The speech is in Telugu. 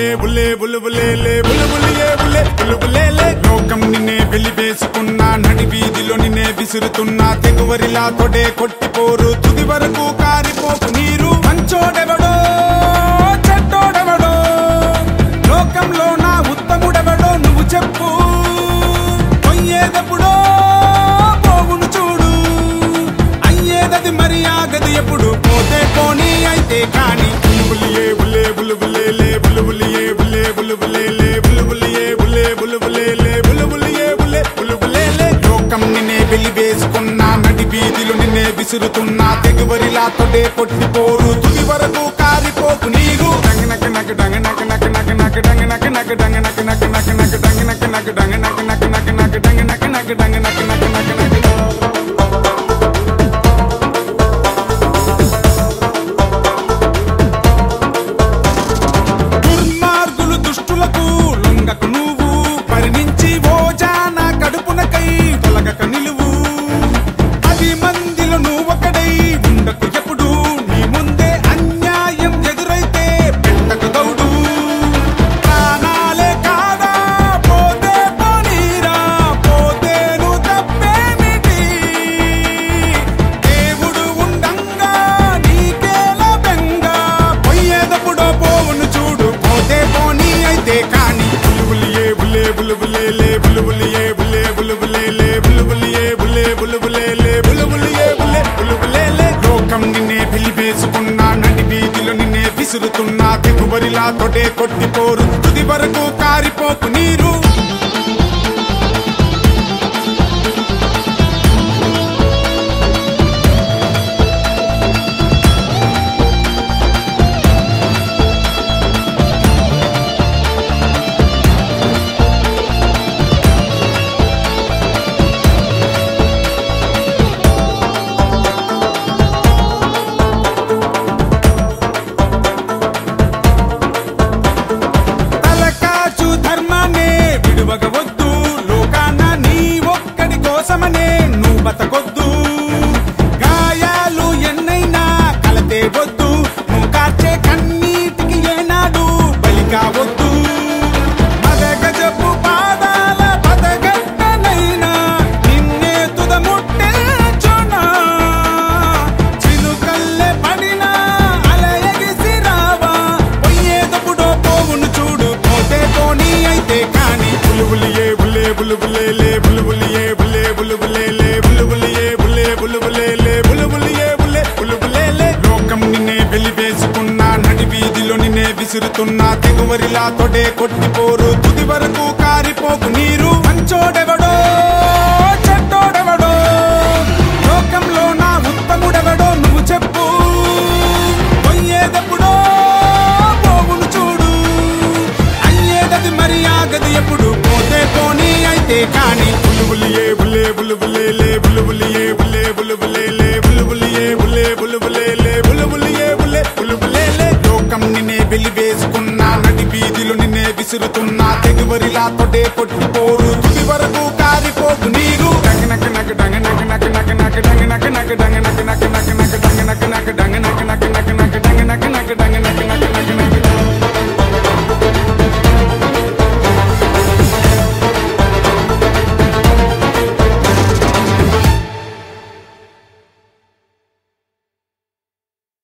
బులుబులియే బులే బులుబులేలే బులుబులియే బులే బులుబులేలే లోకం నిన్నే వెలివేసుకున్నా నడి వీధిలో నిన్నే విసురుతున్నా తెగువరిలా తొడే కొట్టిపోరు తుది వరకు కారిపోకు నీరు మంచోడెవడో చెడ్డోడెవడో లోకంలో నా ఉత్తముడెవడో నువ్వు చెప్పు పొయ్యేదెప్పుడో పోవును చూడు అయ్యేదది మరి ఆగదు ఎప్పుడు పోతే పోనీ అయితే కాని బులుబులియే బులే బులుబులేలే బులుబులియే బులే బులుబులేలే బులుబులియే బులే బులుబులేలే బులుబులియే బులే బులుబులేలే లోకం నిన్నే వెలివేసుకున్నా నడి వీధిలో నిన్నే విసురుతున్నా తెగువరిలా తొడే కొట్టిపోరు తుది వరకు కారిపోకు నీరు డంగ నక నక డంగ నక నక నక నక డంగ నక నక డంగ నక నక నక నక డంగ నక నక డంగ నక నక నక నక డంగ నక నక డంగ నక నక నక నక దుర్మార్గులు దుష్టులకు లొంగకు నువ్వు పరిణించి ఓజాన కడుపునకై తొలగక నిలువు పది మందిలో నువ్వొకడై ఉండకు ఎప్పుడు నీ ముందే అన్యాయం ఎదురైతే పెట్టకు దౌడు ప్రాణాలే కాదా పోతే పోనీరా పోతేను తప్పేమిటి దేవుడు ఉండంగా నీకేలా బెంగా పోయేదప్పుడో పోవును చూడు పోతే పోనీ అయితే కాని బులుబులియే బులే బులుబులేలే బులుబులియే బులే బులుబులేలే బులుబులియే బులే బులుబులేలే బులుబులియే బులే బులుబులేలే లోకం నిన్నే వెలివేసుకున్నా నడి వీధిలో నిన్నే విసురుతున్నా తెగుబరిలా తొడే కొట్టిపోరు తుది వరకు కారిపోకు నీరు తలకాచు ధర్మాన్ని విడువగవద్దు లోకాన నీ ఒక్కడి కోసమనే నువ్వు బతకొద్దు గాయాలు ఎన్నైనా కలతే వద్దు నువ్వు కార్చే కన్నీటికి ఏనాడు బలి కావద్దు మదగజపు పాదాల పదగట్టనైనా నిన్నే తుదముట్టేచునా చిలుకల్లె పడినా అల ఎగిసి రావా పొయ్యేదప్పుడో పోవును చూడు పోతే పోనీ అయితే కాని బులుబులియే బులే బులుబులేలే బులుబులియే బులే బులుబులేలే బులుబులియే బులే బులుబులేలే బులుబులియే బులే బులుబులేలే లోకం నిన్నే వెలివేసుకున్నా నడి వీధిలో నిన్నే విసురుతున్నా తెగువరిలా తొడే కొట్టిపోరు తుది వరకు కారిపోకు నీరు మంచోడెవడో చెడ్డోడెవడో లోకంలో నా ఉత్తముడెవడో నువ్వు చెప్పు పొయ్యేదెప్పుడో పోవును చూడు అయ్యేదది మరి ఆగదు ఎప్పుడు పోతే పోనీ అయితే కాని బులుబులియే బులే బులుబులేలే బులుబులియే బులే బులుబులేలే బులుబులియే బులే బులుబులేలే బులుబులియే బులే బులుబులేలే లోకం నిన్నే వెలివేసుకున్నా నడి వీధిలో నిన్నే విసురుతున్నా తెగువరిలా తొడే కొట్టిపోరు తుది వరకు కారిపోకు నీ